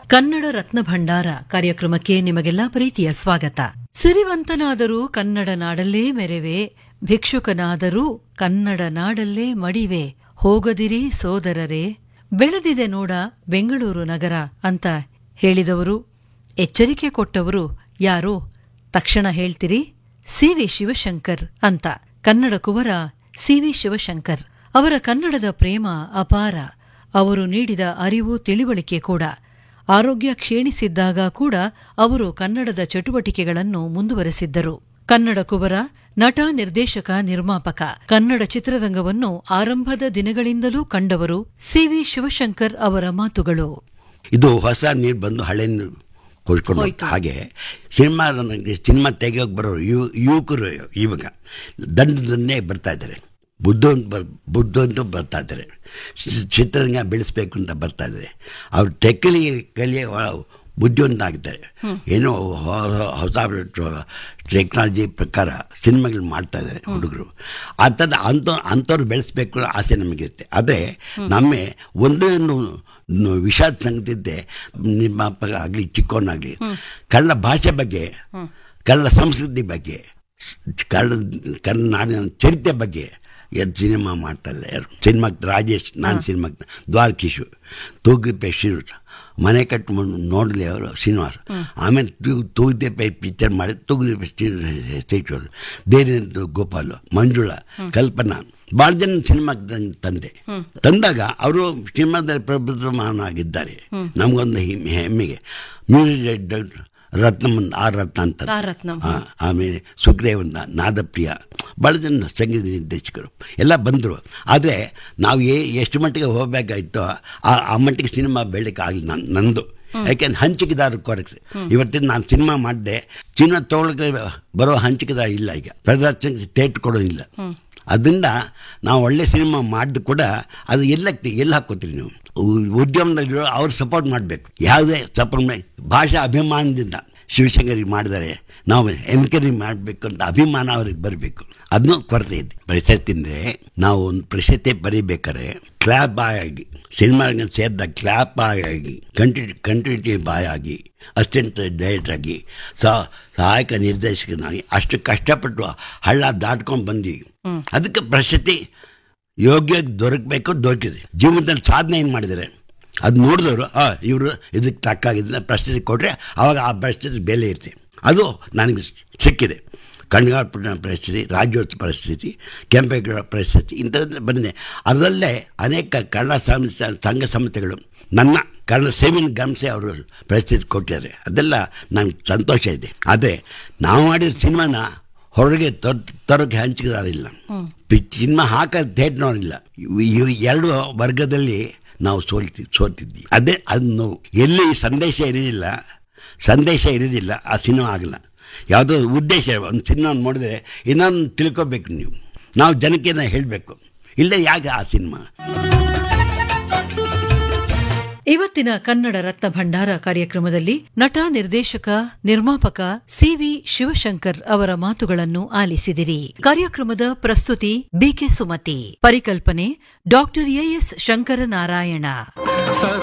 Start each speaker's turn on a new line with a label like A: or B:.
A: ಕನ್ನಡ ರತ್ನ ಭಂಡಾರ ಕಾರ್ಯಕ್ರಮಕ್ಕೆ ನಿಮಗೆಲ್ಲ ಪ್ರೀತಿಯ ಸ್ವಾಗತ ಸಿರಿವಂತನಾದರೂ ಕನ್ನಡ ನಾಡಲ್ಲೇ ಮೆರೆವೆ ಭಿಕ್ಷುಕನಾದರೂ ಕನ್ನಡ ನಾಡಲ್ಲೇ ಮಡಿವೆ ಹೋಗದಿರಿ ಸೋದರರೇ ಬೆಳೆದಿದೆ ನೋಡ ಬೆಂಗಳೂರು ನಗರ ಅಂತ ಹೇಳಿದವರು ಎಚ್ಚರಿಕೆ ಕೊಟ್ಟವರು ಯಾರು ತಕ್ಷಣ ಹೇಳ್ತೀರಿ ಸಿವಿ ಶಿವಶಂಕರ್ ಅಂತ ಕನ್ನಡ ಕುವರ ಸಿವಿ ಶಿವಶಂಕರ್ ಅವರ ಕನ್ನಡದ ಪ್ರೇಮ ಅಪಾರ ಅವರು ನೀಡಿದ ಅರಿವು ತಿಳಿವಳಿಕೆ ಕೂಡ ಆರೋಗ್ಯ ಕ್ಷೀಣಿಸಿದ್ದಾಗ ಕೂಡ ಅವರು ಕನ್ನಡದ ಚಟುವಟಿಕೆಗಳನ್ನು ಮುಂದುವರೆಸಿದ್ದರು ಕನ್ನಡ ಕುವರ ನಟ ನಿರ್ದೇಶಕ ನಿರ್ಮಾಪಕ ಕನ್ನಡ ಚಿತ್ರರಂಗವನ್ನು ಆರಂಭದ ದಿನಗಳಿಂದಲೂ ಕಂಡವರು ಸಿವಿ ಶಿವಶಂಕರ್ ಅವರ ಮಾತುಗಳು
B: ಇದು ಹೊಸ ನೀರು ಬಂದು ಹಳೆ ನೀರು ಕೊಡ್ಕೊಂಡು
A: ಹೋಯ್ತು.
B: ಹಾಗೆ ಸಿನಿಮಾ ನನಗೆ ಸಿನಿಮಾ ತೆಗಿಯೋಕೆ ಬರೋರು ಯುವ ಯುವಕರು ಇವಾಗ ದಂಡದನ್ನೇ ಬರ್ತಾ ಇದ್ದಾರೆ ಬುದ್ಧ ಅಂತ ಬರ್ ಬುದ್ಧ ಅಂತ ಬರ್ತಾ ಇದ್ದಾರೆ ಚಿ- ಚಿತ್ರರಂಗ ಬೆಳೆಸ್ಬೇಕು ಅಂತ ಬರ್ತಾ ಇದ್ದಾರೆ ಅವ್ರು ಟೆಕ್ಲಿ ಕಲಿಯ ಬುದ್ಧಿವಂತ ಆಗಿದ್ದಾರೆ ಏನೋ ಹೊ- ಹೊ- ಹೊಸ ಟೆಕ್ನಾಲಜಿ ಪ್ರಕಾರ ಸಿನಿಮಾಗಳು ಮಾಡ್ತಾ ಇದ್ದಾರೆ ಹುಡುಗರು ಅಂಥದ್ದು ಅಂಥ ಅಂಥವ್ರು ಬೆಳೆಸ್ಬೇಕು ಅನ್ನೋ ಆಸೆ ನಮಗಿರುತ್ತೆ ಆದರೆ ನಮ್ಮೆ ಒಂದೇ ಒಂದು ನು- ವಿಷಾದ ಸಂಗತಿ ಇದ್ದೆ ನಿರ್ಮಾಪಕ ಆಗಲಿ ಚಿಕ್ಕವನಾಗಲಿ ಕನ್ನಡ ಭಾಷೆ ಬಗ್ಗೆ ಕನ್ನಡ ಸಂಸ್ಕೃತಿ ಬಗ್ಗೆ ಸ್- ಕನ್ನಡ ಕನ್ನಡ ನಾಡಿನ ಚರಿತ್ರೆ ಬಗ್ಗೆ ಎದ್ದು ಸಿನಿಮಾ ಮಾಡ್ತಾಯಿಲ್ಲ ಯಾರು ಸಿನಿಮಾಕ್ಕೆ ರಾಜೇಶ್ ನಾನು ಸಿನಿಮಾಕ್ಕೆ ದ್ವಾರಕೀಶು ತೂಗುದೀಪ ಶ್ರೀರು ಮನೆ ಕಟ್ಟು ನೋಡಲಿ ಅವರು ಶ್ರೀನಿವಾಸ್ ಆಮೇಲೆ ತೂ ತೂಗುದೀಪ ಪಿಕ್ಚರ್ ಮಾಡಿ ತೂಗುದೀಪ ಸ್ಟೇಟ್ ದೇರಿನಂತ ಗೋಪಾಲು ಮಂಜುಳಾ ಕಲ್ಪನಾ ಭಾಳ ಜನ ಸಿನಿಮಾಕ್ಕೆ ತಂದೆ ತಂದಾಗ ಅವರು ಸಿನಿಮಾದಲ್ಲಿ ಪ್ರಬುದ್ಧಮಾನವಾಗಿದ್ದಾರೆ ನಮಗೊಂದು ಹಿಮ್ಮೆ- ಹೆಮ್ಮೆಗೆ ಮ್ಯೂಸಿಕ್ ಡೈರೆಕ್ಟರ್ ರತ್ನಮಂದ ಆರ್ ರತ್ನ ಅಂತ
A: ಆರ್ ರತ್ನಂ.
B: ಆ, ಆಮೇಲೆ ಸುಖದೇವಂತ ನಾದಪ್ರಿಯ ಭಾಳ ಜನ ಸಂಗೀತ ನಿರ್ದೇಶಕರು ಎಲ್ಲ ಬಂದರು ಆದರೆ ನಾವು ಏ ಎಷ್ಟು ಮಟ್ಟಿಗೆ ಹೋಗಬೇಕಾಯ್ತೋ ಆ ಆ ಮಟ್ಟಿಗೆ ಸಿನಿಮಾ ಬೆಳಕ್ಕೆ ಆಗಲಿ ನಾನು ನಂದು ಯಾಕೆಂದ್ರೆ ಹಂಚಿಕೆದಾರ ಕೊರತೆ ಇವತ್ತಿನ ನಾನು ಸಿನಿಮಾ ಮಾಡಿದೆ ಸಿನಿಮಾ ತೊಗೊಳಕ್ಕೆ ಬರೋ ಹಂಚಿಕೆದಾರ ಇಲ್ಲ ಈಗ ಪ್ರದರ್ಶನಕ್ಕೆ ಸ್ಟೇಟ್ ಕೊಡೋದಿಲ್ಲ ಅದರಿಂದ ನಾವು ಒಳ್ಳೆ ಸಿನಿಮಾ ಮಾಡಿದ್ರು ಕೂಡ ಅದು ಎಲ್ಲಕ್ಕೆ ಎಲ್ಲಿ ಹಾಕೋತೀರಿ ನೀವು ಉ- ಉದ್ಯಮದಲ್ಲಿರೋ ಅವ್ರು ಸಪೋರ್ಟ್ ಮಾಡಬೇಕು ಯಾವುದೇ ಸಪೋರ್ಟ್ ಮಾಡಿ ಭಾಷಾ ಅಭಿಮಾನದಿಂದ ಶಿವಶಂಕರಿಗೆ ಮಾಡಿದ್ದಾರೆ ನಾವು ಎನ್ಕರೇಜ್ ಮಾಡಬೇಕು ಅಂತ ಅಭಿಮಾನ ಅವ್ರಿಗೆ ಬರಬೇಕು ಅದನ್ನೂ ಕೊರತೆ ಇದೆ ಪ್ರಶಸ್ತಿ ಅಂದರೆ ನಾವು ಒಂದು ಪ್ರಶಸ್ತಿ ಬರೀಬೇಕಾದ್ರೆ ಕ್ಲಾಪ್ ಬಾಯ್ ಆಗಿ ಸಿನಿಮಾ ಸೇರಿದ ಕ್ಲಾಪ್ ಬಾಯ್ ಆಗಿ ಕಂಟಿನ್ಯೂ ಕಂಟಿನ್ಯೂಟಿ ಬಾಯ್ ಆಗಿ ಅಸಿಸ್ಟೆಂಟ್ ಡೈರೆಕ್ಟರ್ ಆಗಿ ಸಹ ಸಹಾಯಕ ನಿರ್ದೇಶಕನಾಗಿ ಅಷ್ಟು ಕಷ್ಟಪಟ್ಟು ಹಳ್ಳ ದಾಟ್ಕೊಂಡು ಬಂದ್ವಿ ಅದಕ್ಕೆ ಪ್ರಶಸ್ತಿ ಯೋಗ್ಯ ದೊರಕಬೇಕು ದೊರಕಿದೆ ಜೀವನದಲ್ಲಿ ಸಾಧನೆ ಏನು ಮಾಡಿದ್ದಾರೆ ಅದು ನೋಡಿದವರು ಆ ಇವರು ಇದಕ್ಕೆ ತಕ್ಕಾಗಿದ್ದನ್ನ ಪ್ರಶಸ್ತಿ ಕೊಟ್ಟರೆ ಆವಾಗ ಆ ಪ್ರಶಸ್ತಿ ಬೆಲೆ ಇರುತ್ತೆ ಅದು ನನಗೆ ಸಿಕ್ಕಿದೆ ಕಣ್ಗಾರ್ಪುರ ಪ್ರಶಸ್ತಿ ರಾಜ್ಯೋತ್ಸವ ಪ್ರಶಸ್ತಿ ಕೆಂಪೇಗೌಡ ಪ್ರಶಸ್ತಿ ಇಂಥದ್ದೆಲ್ಲ ಬಂದಿದೆ ಅದರಲ್ಲೇ ಅನೇಕ ಕನ್ನಡ ಸಂಸ್ಥೆ ಸಂಘ ಸಂಸ್ಥೆಗಳು ನನ್ನ ಕನ್ನಡ ಸೇವಿನ ಗಮನಿಸಿ ಅವರು ಪ್ರಶಸ್ತಿ ಕೊಟ್ಟಿದ್ದಾರೆ ಅದೆಲ್ಲ ನಂಗೆ ಸಂತೋಷ ಇದೆ ಆದರೆ ನಾವು ಮಾಡಿದ ಸಿನಿಮಾನ ಹೊರಗೆ ತರ ತರೋಕ್ಕೆ ಹಂಚಿಕೆದಾರಿಲ್ಲ ಸಿನಿಮಾ ಹಾಕೋದು ಥೇಟ್ನವರಿಲ್ಲ ಇವು ಎರಡು ವರ್ಗದಲ್ಲಿ ನಾವು ಸೋಲ್ತಿ ಸೋತಿದ್ವಿ ಅದೇ ಅದು ನೋವು ಎಲ್ಲಿ ಸಂದೇಶ ಇರೋದಿಲ್ಲ ಸಂದೇಶ ಇರೋದಿಲ್ಲ ಆ ಸಿನಿಮಾ ಆಗಲ್ಲ ಯಾವುದೋ ಉದ್ದೇಶ ಒಂದು ಸಿನಿಮಾ ನೋಡಿದ್ರೆ ಇನ್ನೊಂದು ತಿಳ್ಕೊಬೇಕು ನೀವು ನಾವು ಜನಕ್ಕೆ ಹೇಳಬೇಕು ಇಲ್ಲ ಯಾಕೆ ಆ ಸಿನಿಮಾ
A: ಇವತ್ತಿನ ಕನ್ನಡ ರತ್ನ ಭಂಡಾರ ಕಾರ್ಯಕ್ರಮದಲ್ಲಿ ನಟ ನಿರ್ದೇಶಕ ನಿರ್ಮಾಪಕ ಸಿವಿ ಶಿವಶಂಕರ್ ಅವರ ಮಾತುಗಳನ್ನು ಆಲಿಸಿದಿರಿ ಕಾರ್ಯಕ್ರಮದ ಪ್ರಸ್ತುತಿ ಬಿಕೆ ಸುಮತಿ ಪರಿಕಲ್ಪನೆ ಡಾಕ್ಟರ್ ಎಎಸ್ ಶಂಕರನಾರಾಯಣ